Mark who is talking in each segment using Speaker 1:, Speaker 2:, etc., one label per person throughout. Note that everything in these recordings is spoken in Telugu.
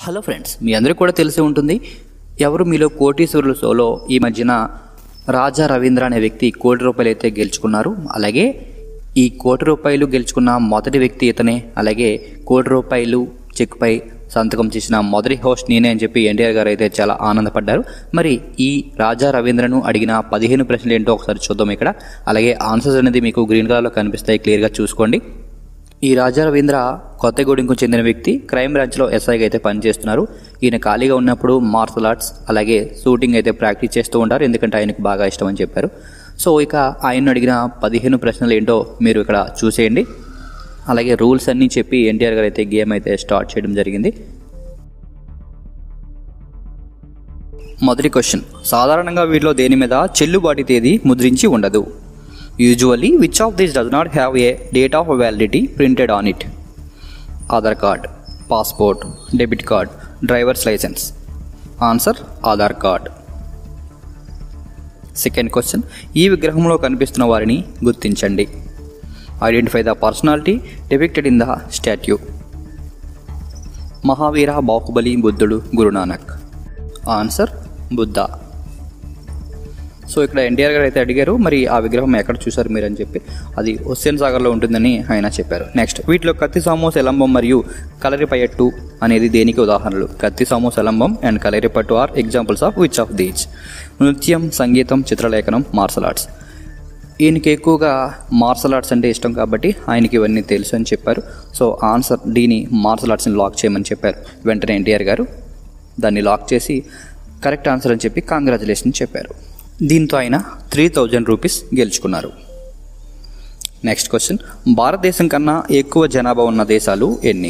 Speaker 1: హలో ఫ్రెండ్స్ మీ అందరికీ కూడా తెలిసి ఉంటుంది ఎవరు మీలో కోటీశ్వరులు సోలో ఈ మధ్యన రాజా రవీంద్ర అనే వ్యక్తి కోటి రూపాయలు అయితే గెలుచుకున్నారు అలాగే ఈ కోటి రూపాయలు గెలుచుకున్న మొదటి వ్యక్తి ఇతనే అలాగే కోటి రూపాయలు చెక్పై సంతకం చేసిన మొదటి హోస్ట్ నేనే అని చెప్పి ఎన్టీఆర్ గారు అయితే చాలా ఆనందపడ్డారు మరి ఈ రాజా రవీంద్రను అడిగిన పదిహేను ప్రశ్నలు ఏంటో ఒకసారి చూద్దాం ఇక్కడ అలాగే ఆన్సర్స్ అనేది మీకు గ్రీన్ కలర్లో కనిపిస్తాయి క్లియర్గా చూసుకోండి ఈ రాజా రవీంద్ర కొత్తగూడెంకు చెందిన వ్యక్తి క్రైమ్ బ్రాంచ్లో ఎస్ఐగా అయితే పనిచేస్తున్నారు ఈయన ఖాళీగా ఉన్నప్పుడు మార్షల్ ఆర్ట్స్ అలాగే షూటింగ్ అయితే ప్రాక్టీస్ చేస్తూ ఉంటారు ఎందుకంటే ఆయనకు బాగా ఇష్టం అని చెప్పారు సో ఇక ఆయన అడిగిన పదిహేను ప్రశ్నలు ఏంటో మీరు ఇక్కడ చూసేయండి అలాగే రూల్స్ అన్నీ చెప్పి ఎన్టీఆర్ గారు అయితే గేమ్ అయితే స్టార్ట్ చేయడం జరిగింది మొదటి క్వశ్చన్ సాధారణంగా వీటిలో దేని మీద చెల్లుబాటు తేదీ ముద్రించి ఉండదు usually which of this does not have a date of validity printed on it Aadhaar card passport debit card driver's license answer Aadhaar card second question ఈ విగ్రహంలో కనిపిస్తున్న వారిని గుర్తించండి identify the personality depicted in the statue Mahavira Bahubali బుద్ధుడు గురునానక్ ఆన్సర్ బుద్ధ సో ఇక్కడ ఎన్టీఆర్ గారు అయితే అడిగారు మరి ఆ విగ్రహం ఎక్కడ చూశారు మీరు అని చెప్పి అది హుస్సేన్ సాగర్లో ఉంటుందని ఆయన చెప్పారు నెక్స్ట్ వీటిలో కత్తి సాము సెలంబం మరియు కలరిపయట్టు అనేది దేనికి ఉదాహరణలు కత్తి సాము silambam and Kalaripayattu are examples of which of these నృత్యం సంగీతం చిత్రలేఖనం మార్షల్ ఆర్ట్స్ ఈయనకి ఎక్కువగా మార్షల్ ఆర్ట్స్ అంటే ఇష్టం కాబట్టి ఆయనకి ఇవన్నీ తెలుసు అని చెప్పారు సో ఆన్సర్ డీని మార్షల్ ఆర్ట్స్ని లాక్ చేయమని చెప్పారు వెంటనే ఎన్టీఆర్ గారు దాన్ని లాక్ చేసి కరెక్ట్ ఆన్సర్ అని చెప్పి కాంగ్రాచులేషన్ చెప్పారు దీంతో ఆయన త్రీ థౌజండ్ రూపీస్ గెలుచుకున్నారు నెక్స్ట్ క్వశ్చన్ భారతదేశం కన్నా ఎక్కువ జనాభా ఉన్న దేశాలు ఎన్ని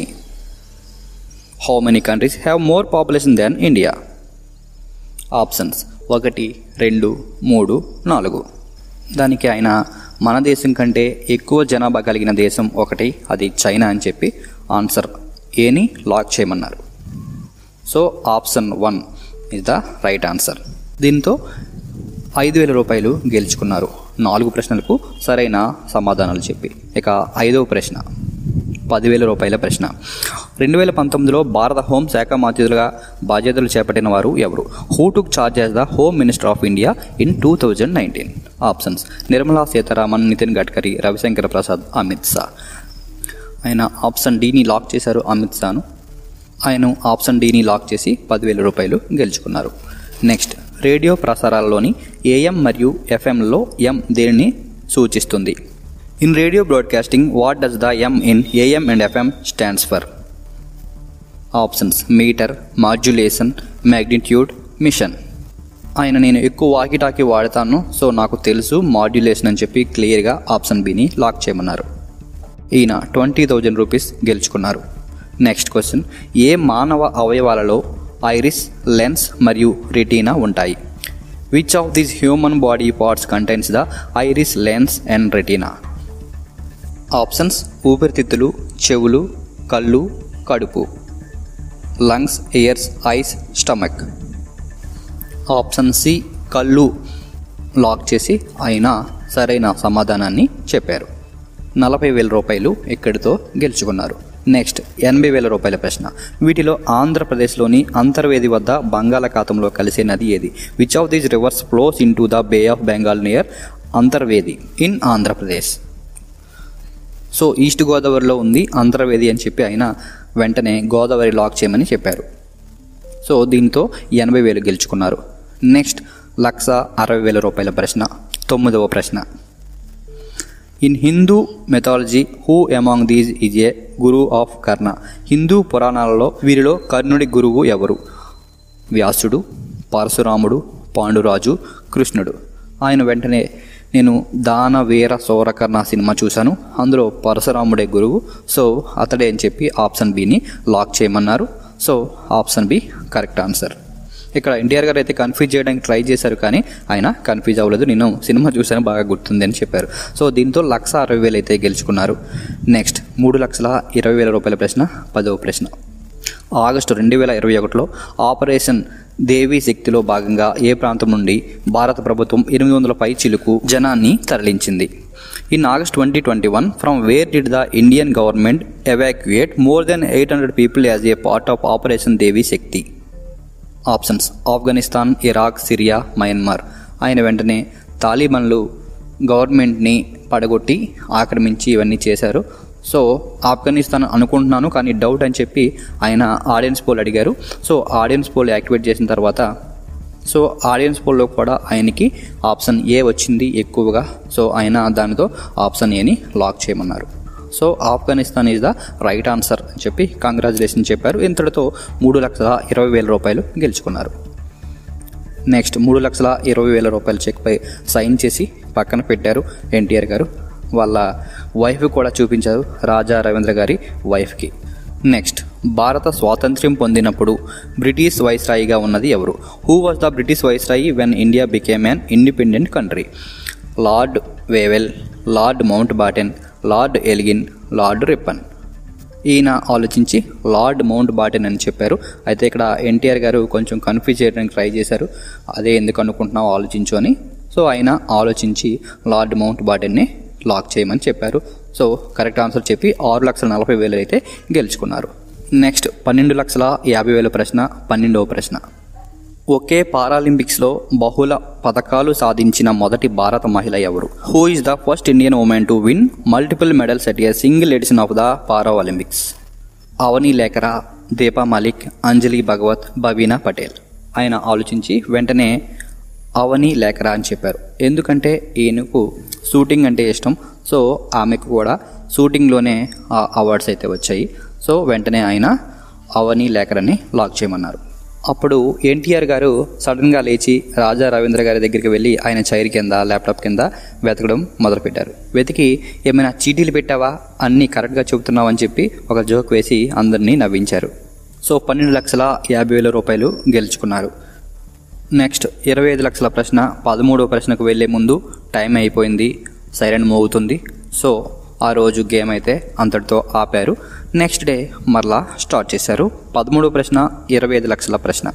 Speaker 1: how many countries have more population than India options ఒకటి రెండు మూడు నాలుగు దానికి ఆయన మన దేశం కంటే ఎక్కువ జనాభా కలిగిన దేశం ఒకటి అది చైనా అని చెప్పి ఆన్సర్ ఏని లాక్ చేయమన్నారు so option one is the right answer దీంతో ఐదు వేల రూపాయలు గెలుచుకున్నారు నాలుగు ప్రశ్నలకు సరైన సమాధానాలు చెప్పి ఇక ఐదవ ప్రశ్న పదివేల రూపాయల ప్రశ్న రెండు వేల పంతొమ్మిదిలో భారత హోం శాఖ మంత్రులుగా బాధ్యతలు చేపట్టిన వారు ఎవరు who took charge as the home minister of India in two thousand nineteen options Nirmala Sitharaman Nitin Gadkari Ravi Shankar Prasad Amit Shah ఆయన ఆప్షన్ డీని లాక్ చేశారు అమిత్ షాను ఆయన ఆప్షన్ డీని లాక్ చేసి పదివేల రూపాయలు గెలుచుకున్నారు నెక్స్ట్ రేడియో ప్రసారాల్లోని ఏఎం మరియు ఎఫ్ఎంలో ఎం దేనిని సూచిస్తుంది in radio broadcasting what does the M in AM and FM stands for options meter modulation magnitude mission ఆయన నేను ఎక్కువ వాకిటాకి వాడతాను సో నాకు తెలుసు మాడ్యులేషన్ అని చెప్పి క్లియర్గా ఆప్షన్ బిని లాక్ చేయమన్నారు ఈయన ట్వంటీ థౌజండ్ రూపీస్ గెలుచుకున్నారు నెక్స్ట్ క్వశ్చన్ ఏ మానవ అవయవాలలో ఐరిస్ లెన్స్ మరియు రెటీనా ఉంటాయి which of these human body parts contains the iris lens and retina options ఊపిరితిత్తులు చెవులు కళ్ళు కడుపు lungs ears eyes stomach option C కళ్ళు లాక్ చేసి ఆయన సరైన సమాధానాన్ని చెప్పారు నలభై వేల రూపాయలు ఇక్కడితో గెలుచుకున్నారు నెక్స్ట్ ఎనభై వేల రూపాయల ప్రశ్న వీటిలో ఆంధ్రప్రదేశ్లోని అంతర్వేది వద్ద బంగాళాఖాతంలో కలిసే నది ఏది which of these rivers flows into the bay of Bengal near Antarvedi in Andhra Pradesh so east గోదావరిలో ఉంది అంతర్వేది అని చెప్పి ఆయన వెంటనే గోదావరి లాక్ చేయమని చెప్పారు సో దీంతో ఎనభై వేలు గెలుచుకున్నారు నెక్స్ట్ లక్ష అరవై వేల రూపాయల ప్రశ్న తొమ్మిదవ ప్రశ్న in Hindu mythology who among these is a guru of Karna హిందూ పురాణాలలో వీరిలో కర్ణుడి గురువు ఎవరు వ్యాసుడు పరశురాముడు పాండురాజు కృష్ణుడు ఆయన వెంటనే నేను దాన వీర సోరకర్ణ సినిమా చూశాను అందులో పరశురాముడే గురువు సో అతడే అని చెప్పి ఆప్షన్ బిని లాక్ చేయమన్నారు so option B correct answer ఇక్కడ ఎన్టీఆర్ గారు అయితే కన్ఫ్యూజ్ చేయడానికి ట్రై చేశారు కానీ ఆయన కన్ఫ్యూజ్ అవ్వలేదు నేను సినిమా చూశాను బాగా గుర్తుంది అని చెప్పారు సో దీంతో లక్ష అరవై వేలు అయితే గెలుచుకున్నారు నెక్స్ట్ మూడు లక్షల ఇరవై వేల రూపాయల ప్రశ్న పదవ ప్రశ్న ఆగస్టు రెండు వేల ఇరవై ఒకటిలో ఆపరేషన్ దేవీ శక్తిలో భాగంగా ఏ ప్రాంతం నుండి భారత ప్రభుత్వం ఎనిమిది వందల పై చిలుకు జనాన్ని తరలించింది In August 2021, from where did the Indian government evacuate more than 800 people as a part of Operation Devi Shakti? Options Afghanistan Iraq Syria Myanmar ఆయన వెంటనే తాలిబాన్లు గవర్నమెంట్ని పడగొట్టి ఆక్రమించి ఇవన్నీ చేశారు సో ఆఫ్ఘనిస్తాన్ అనుకుంటున్నాను కానీ డౌట్ అని చెప్పి ఆయన ఆడియన్స్ పోల్ అడిగారు సో ఆడియన్స్ పోల్ యాక్టివేట్ చేసిన తర్వాత సో ఆడియన్స్ పోల్లో కూడా ఆయనకి ఆప్షన్ ఏ వచ్చింది ఎక్కువగా సో ఆయన దానితో ఆప్షన్ ఏని లాక్ చేయమన్నారు so Afghanistan is the right answer అని చెప్పి కంగ్రాచులేషన్ చెప్పారు ఇంతటితో మూడు లక్షల ఇరవై వేల రూపాయలు గెలుచుకున్నారు నెక్స్ట్ మూడు లక్షల ఇరవై వేల రూపాయల చెక్పై సైన్ చేసి పక్కన పెట్టారు ఎన్టీఆర్ గారు వాళ్ళ వైఫ్ కూడా చూపించారు రాజా రవీంద్ర గారి వైఫ్కి నెక్స్ట్ భారత స్వాతంత్ర్యం పొందినప్పుడు బ్రిటిష్ వైస్రాయిగా ఉన్నది ఎవరు who was the British viceroy when India became an independent country Lord Wavell Lord Mountbatten Lord Elgin Lord Ripon ఈయన ఆలోచించి లార్డ్ మౌంట్ బాటెన్ అని చెప్పారు అయితే ఇక్కడ ఎన్టీఆర్ గారు కొంచెం కన్ఫ్యూజ్ చేయడానికి ట్రై చేశారు అదే ఎందుకు అనుకుంటున్నావు ఆలోచించు అని సో ఆయన ఆలోచించి లార్డ్ మౌంట్ బాటెన్ని లాక్ చేయమని చెప్పారు సో కరెక్ట్ ఆన్సర్ చెప్పి ఆరు లక్షల నలభై వేలు అయితే గెలుచుకున్నారు నెక్స్ట్ పన్నెండు లక్షల యాభై వేల ప్రశ్న పన్నెండవ ప్రశ్న ఒకే పారాలింపిక్స్లో బహుళ పథకాలు సాధించిన మొదటి భారత మహిళ ఎవరు who is the first Indian women to win multiple medals at a single edition of the para Olympics Avani Lekhara Deepa Malik Anjali Bhagwat Bhavina Patel ఆయన ఆలోచించి వెంటనే అవని లేఖరా అని చెప్పారు ఎందుకంటే ఈయనకు షూటింగ్ అంటే ఇష్టం సో ఆమెకు కూడా షూటింగ్లోనే ఆ అవార్డ్స్ అయితే వచ్చాయి సో వెంటనే ఆయన అవని లేఖరని లాక్ చేయమన్నారు అప్పుడు ఎన్టీఆర్ గారు సడన్గా లేచి రాజా రవీంద్ర గారి దగ్గరికి వెళ్ళి ఆయన చైర్ కింద ల్యాప్టాప్ కింద వెతకడం మొదలుపెట్టారు వెతికి ఏమైనా చీటీలు పెట్టావా అన్నీ కరెక్ట్గా చెబుతున్నావు అని చెప్పి ఒక జోక్ వేసి అందరినీ నవ్వించారు సో పన్నెండు లక్షల యాభై వేల రూపాయలు గెలుచుకున్నారు నెక్స్ట్ ఇరవై ఐదు లక్షల ప్రశ్న పదమూడో ప్రశ్నకు వెళ్ళే ముందు టైం అయిపోయింది సైరన్ మోగుతుంది సో ఆ రోజు గేమ్ అయితే అంతటితో ఆపారు నెక్స్ట్ డే మరలా స్టార్ట్ చేశారు పదమూడో ప్రశ్న ఇరవై ఐదు లక్షల ప్రశ్న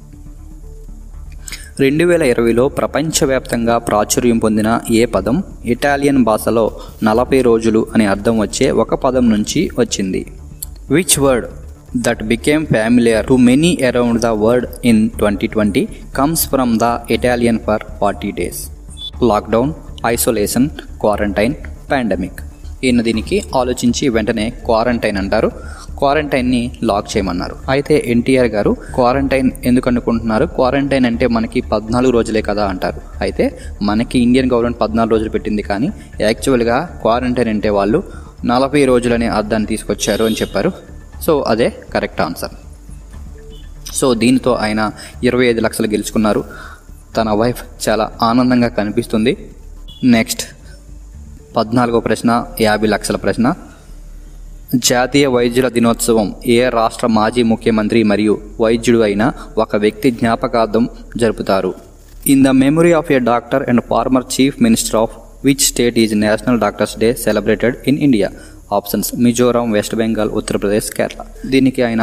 Speaker 1: రెండు వేల ఇరవైలో ప్రపంచవ్యాప్తంగా ప్రాచుర్యం పొందిన ఏ పదం ఇటాలియన్ భాషలో నలభై రోజులు అనే అర్థం వచ్చే ఒక పదం నుంచి వచ్చింది which word that became familiar to many around the world in twenty twenty comes from the Italian for forty days lockdown isolation quarantine pandemic ఈయన దీనికి ఆలోచించి వెంటనే క్వారంటైన్ అంటారు క్వారంటైన్ని లాక్ చేయమన్నారు అయితే ఎన్టీఆర్ గారు క్వారంటైన్ ఎందుకు అనుకుంటున్నారు క్వారంటైన్ అంటే మనకి పద్నాలుగు రోజులే కదా అంటారు అయితే మనకి ఇండియన్ గవర్నమెంట్ పద్నాలుగు రోజులు పెట్టింది కానీ యాక్చువల్గా క్వారంటైన్ అంటే వాళ్ళు నలభై రోజులనే అర్థాన్ని తీసుకొచ్చారు అని చెప్పారు సో అదే కరెక్ట్ ఆన్సర్ సో దీనితో ఆయన ఇరవై ఐదు లక్షలు గెలుచుకున్నారు తన వైఫ్ చాలా ఆనందంగా కనిపిస్తుంది నెక్స్ట్ పద్నాలుగో ప్రశ్న యాభై లక్షల ప్రశ్న జాతీయ వైద్యుల దినోత్సవం ఏ రాష్ట్ర మాజీ ముఖ్యమంత్రి మరియు వైద్యుడు అయిన ఒక వ్యక్తి జ్ఞాపకార్థం జరుపుతారు in the memory of a doctor and former chief minister of which state is national doctors day celebrated in India options Mizoram West Bengal Uttar Pradesh Kerala దీనికి ఆయన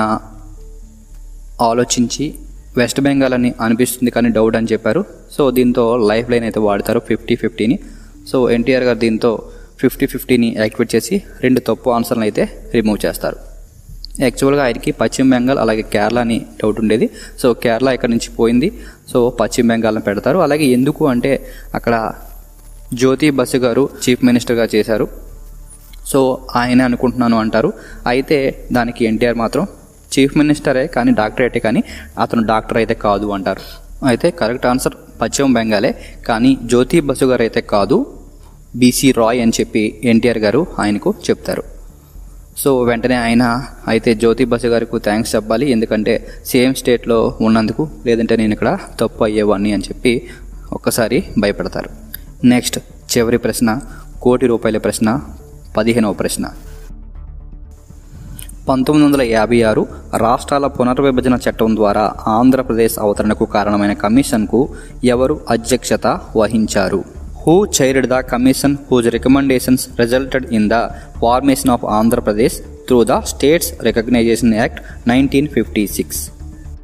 Speaker 1: ఆలోచించి వెస్ట్ బెంగాల్ అని అనిపిస్తుంది కానీ డౌట్ అని చెప్పారు సో దీంతో లైఫ్ లైన్ అయితే వాడతారు ఫిఫ్టీ ఫిఫ్టీని సో ఎన్టీఆర్ గారు దీంతో ఫిఫ్టీ ఫిఫ్టీని యాక్టివేట్ చేసి రెండు తప్పు ఆన్సర్లను అయితే రిమూవ్ చేస్తారు యాక్చువల్గా ఆయనకి పశ్చిమ బెంగాల్ అలాగే కేరళ అని డౌట్ ఉండేది సో కేరళ ఇక్కడ నుంచి పోయింది సో పశ్చిమ బెంగాల్ని పెడతారు అలాగే ఎందుకు అంటే అక్కడ జ్యోతి బసు గారు చీఫ్ మినిస్టర్గా చేశారు సో ఆయన అనుకుంటున్నాను అంటారు అయితే దానికి ఎన్టీఆర్ మాత్రం చీఫ్ మినిస్టరే కానీ డాక్టరేటే కానీ అతను డాక్టర్ అయితే కాదు అంటారు అయితే కరెక్ట్ ఆన్సర్ పశ్చిమ బెంగాలే కానీ జ్యోతి బసు గారు అయితే కాదు బీసీ రాయ్ అని చెప్పి ఎన్టీఆర్ గారు ఆయనకు చెప్తారు సో వెంటనే ఆయన అయితే జ్యోతి బసు గారికి థ్యాంక్స్ చెప్పాలి ఎందుకంటే సేమ్ స్టేట్లో ఉన్నందుకు లేదంటే నేను ఇక్కడ తప్పు అయ్యేవాడిని అని చెప్పి ఒక్కసారి భయపడతారు నెక్స్ట్ చివరి ప్రశ్న కోటి రూపాయల ప్రశ్న పదిహేనవ ప్రశ్న పంతొమ్మిది వందల యాభై ఆరు రాష్ట్రాల పునర్విభజన చట్టం ద్వారా ఆంధ్రప్రదేశ్ అవతరణకు కారణమైన కమిషన్కు ఎవరు అధ్యక్షత వహించారు who chaired the commission whose recommendations resulted in the formation of Andhra Pradesh through the states recognization act nineteen fifty six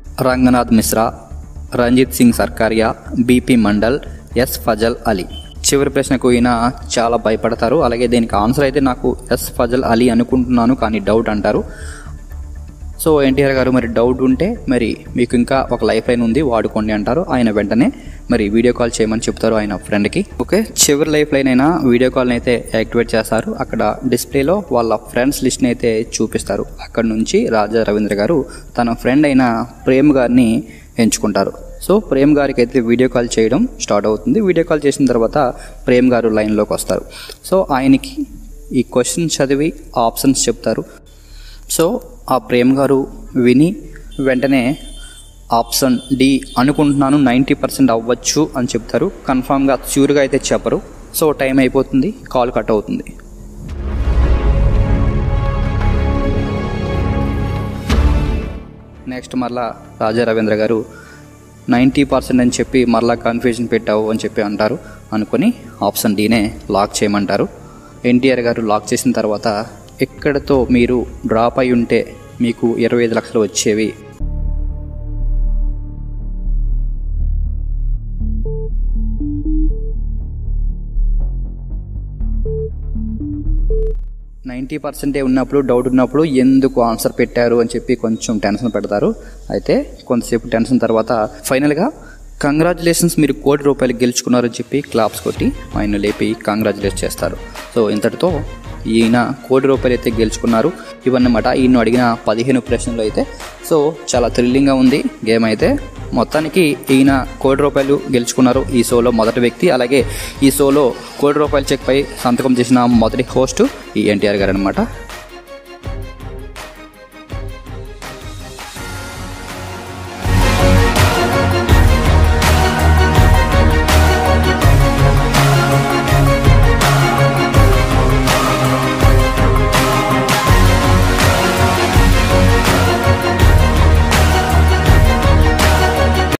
Speaker 1: Ranganath Misra Ranjit Singh Sarkaria B P Mandal S Fazal Ali చివరి ప్రశ్నకు ఈయన చాలా భయపడతారు అలాగే దీనికి ఆన్సర్ అయితే నాకు ఎస్ ఫజల్ అలీ అనుకుంటున్నాను కానీ డౌట్ అంటారు సో ఎన్టీఆర్ గారు మరి డౌట్ ఉంటే మరి మీకు ఇంకా ఒక లైఫ్ లైన్ ఉంది వాడుకోండి అంటారు ఆయన వెంటనే మరి వీడియో కాల్ చేయమని చెప్తారు ఆయన ఫ్రెండ్కి ఓకే చివరి లైఫ్ లైన్ అయినా వీడియో కాల్ని అయితే యాక్టివేట్ చేస్తారు అక్కడ డిస్ప్లేలో వాళ్ళ ఫ్రెండ్స్ లిస్ట్ని అయితే చూపిస్తారు అక్కడ నుంచి రాజా రవీంద్ర గారు తన ఫ్రెండ్ అయిన ప్రేమ్ గారిని ఎంచుకుంటారు సో ప్రేమ్ గారికి అయితే వీడియో కాల్ చేయడం స్టార్ట్ అవుతుంది వీడియో కాల్ చేసిన తర్వాత ప్రేమ్ గారు లైన్లోకి వస్తారు సో ఆయనకి ఈ క్వశ్చన్ చదివి ఆప్షన్స్ చెప్తారు సో ఆ ప్రేమ్ గారు విని వెంటనే ఆప్షన్ డి అనుకుంటున్నాను నైంటీ పర్సెంట్ అవ్వచ్చు అని చెప్తారు కన్ఫామ్గా ష్యూర్గా అయితే చెప్పరు సో టైం అయిపోతుంది కాల్ కట్ అవుతుంది నెక్స్ట్ మరలా రాజా రవీంద్ర గారు నైంటీ పర్సెంట్ అని చెప్పి మరలా కన్ఫ్యూజన్ పెట్టావు అని చెప్పి అంటారు అనుకొని ఆప్షన్ డీనే లాక్ చేయమంటారు ఎన్టీఆర్ గారు లాక్ చేసిన తర్వాత ఎక్కడతో మీరు డ్రాప్ అయి ఉంటే మీకు ఇరవై ఐదు లక్షలు వచ్చేవి నైంటీ పర్సెంటే ఉన్నప్పుడు డౌట్ ఉన్నప్పుడు ఎందుకు ఆన్సర్ పెట్టారు అని చెప్పి కొంచెం టెన్షన్ పెడతారు అయితే కొంతసేపు టెన్షన్ తర్వాత ఫైనల్గా కంగ్రాచులేషన్స్ మీరు కోటి రూపాయలు గెలుచుకున్నారని చెప్పి క్లాప్స్ కొట్టి ఆయన లేపి కంగ్రాచులేట్ చేస్తారు సో ఇంతటితో ఈయన కోటి రూపాయలు అయితే గెలుచుకున్నారు ఇవన్నమాట ఈయన అడిగిన పదిహేను ప్రశ్నలు అయితే సో చాలా థ్రిల్లింగ్గా ఉంది గేమ్ అయితే మొత్తానికి ఈయన కోటి రూపాయలు గెలుచుకున్నారు ఈ షోలో మొదటి వ్యక్తి అలాగే ఈ షోలో కోటి రూపాయల చెక్పై సంతకం చేసిన మొదటి హోస్ట్ ఈ ఎన్టీఆర్ గారు అనమాట